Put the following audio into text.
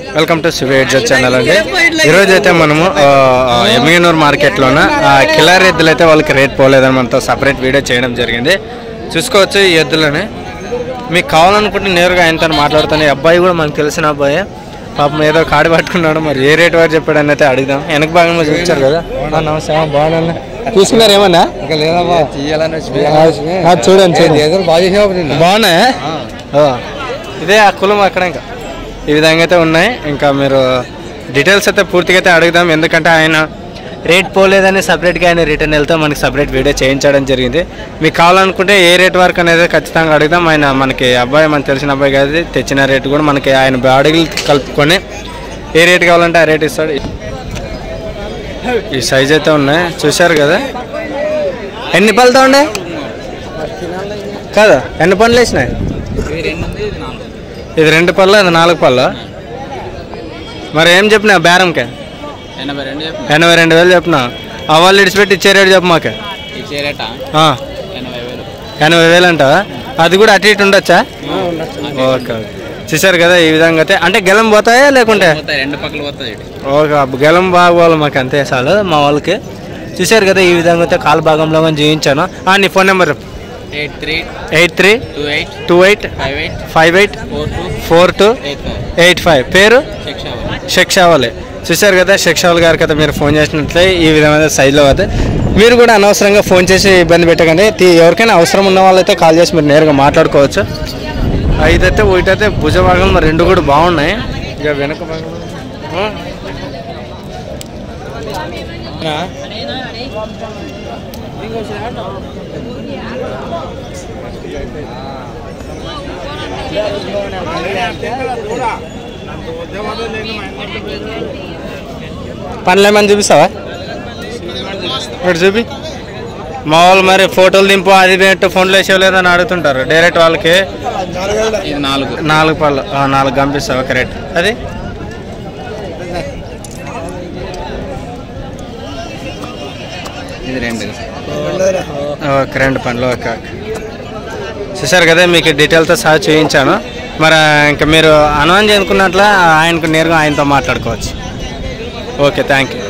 Welcome to శివేడ్జ్ channel అండి ఈరోజు అయితే మనము ఎమ్మిగనూరు మార్కెట్లోన కిలార్ ఎద్దులు అయితే వాళ్ళకి రేట్ పోలేదని మనతో సపరేట్ వీడియో చేయడం జరిగింది చూసుకోవచ్చు ఈ ఎద్దులని మీకు కావాలనుకుంటే నేరుగా ఆయనతో మాట్లాడుతాను ఈ అబ్బాయి కూడా మనకు తెలిసిన అబ్బాయి పాపం ఏదో కాడి పట్టుకున్నాడు మరి ఏ రేట్ వారు చెప్పాడు అని అయితే అడుగుదాం వెనక భాగంలో చూపించారు కదా ఆ, నమస్తే ఆ, బాగున్నా చూసుకున్నారు ఏమన్నా ఇంకా లేదమ్మా తీయాలని ఆ, చూడండి చూడండి ఏదో బాగా చేసావు నిన్న బాగున్నాయా ఓ. ఇదే ఆ కులం అక్కడ ఇంకా ఈ విధంగా అయితే ఉన్నాయి ఇంకా మీరు డీటెయిల్స్ అయితే పూర్తిగా అయితే అడుగుదాం ఎందుకంటే ఆయన రేట్ పోలేదని సపరేట్గా ఆయన రిటర్న్ వెళ్తే మనకి సపరేట్ వీడియో చేయించడం జరిగింది మీకు కావాలనుకుంటే ఏ రేట్ వరకు అనేది ఖచ్చితంగా అడుగుదాం ఆయన మనకి అబ్బాయి మనకు తెలిసిన అబ్బాయి కాదు తెచ్చిన రేట్ కూడా మనకి ఆయన అడుగులు కలుపుకొని ఏ రేట్ కావాలంటే ఆ రేట్ ఇస్తాడు ఈ సైజ్ అయితే ఉన్నాయి చూశారు కదా ఎన్ని పళ్ళతో ఉండే కాదా ఎన్ని పనులు వేసినాయి ఇది రెండు పళ్ళు అది నాలుగు పళ్ళు మరి ఏం చెప్పినా బేరంకే ఎనభై రెండు చెప్పిన ఎనభై రెండు వేలు చెప్పినా ఆ వాళ్ళు ఇడిచిపెట్టి ఇచ్చే రేటు చెప్పు మాకే ఇచ్చే రేటా ఆ, ఎనభై వేలు ఎనభై వేలు అంటావా అది కూడా అటు ఇటు ఉండొచ్చా ఓకే ఓకే చూసారు కదా ఈ విధంగా అయితే అంటే గెలం పోతాయా లేకుంటే పోతాయి రెండు పక్కలు పోతుంది ఇటు ఓకే గెలం బాగోవాలి మాకు అంతే చాలు మా వాళ్ళకి చూసారు కదా ఈ విధంగా అయితే కాలు భాగంలో కానీ చూపించాను ఆ, నీ phone number eight three eight three two eight two eight five eight five eight four two four two eight five eight five పేరు శిక్ష షక్షావలి చూశారు కదా షక్షావలి గారికి అయితే మీరు ఫోన్ చేసినట్లే ఈ విధమైన సైజులో అయితే మీరు కూడా అనవసరంగా ఫోన్ చేసి ఇబ్బంది పెట్టకండి తీ- ఎవరికైనా అవసరం ఉన్న వాళ్ళైతే కాల్ చేసి మీరు నేరుగా మాట్లాడుకోవచ్చు ఇదైతే ఒకటైతే భుజ భాగం మరి రెండు కూడా బాగున్నాయి ఇక వెనక భాగం ఆ? పనులు ఏమని చూపిస్తావా ఇక్కడ చూపి మా వాళ్ళు మరి ఫోటోలు దింపు అది పెట్టు ఫోన్లో వేసేవలేదని అడుగుతుంటారు డైరెక్ట్ వాళ్ళకి ఇది నాలుగు నాలుగు పళ్ళు ఆ, నాలుగు పంపిస్తావా కరెక్ట్ అది ఇది రెండు ఓకే రెండు పనులు ఓకే ఓకే చూసారు కదా మీకు డీటెయిల్తో సహా చూపించాను మరి ఇంకా మీరు అనుమానం చేసుకున్నట్ల ఆయనకు నేరుగా ఆయనతో మాట్లాడుకోవచ్చు ఓకే థ్యాంక్ యూ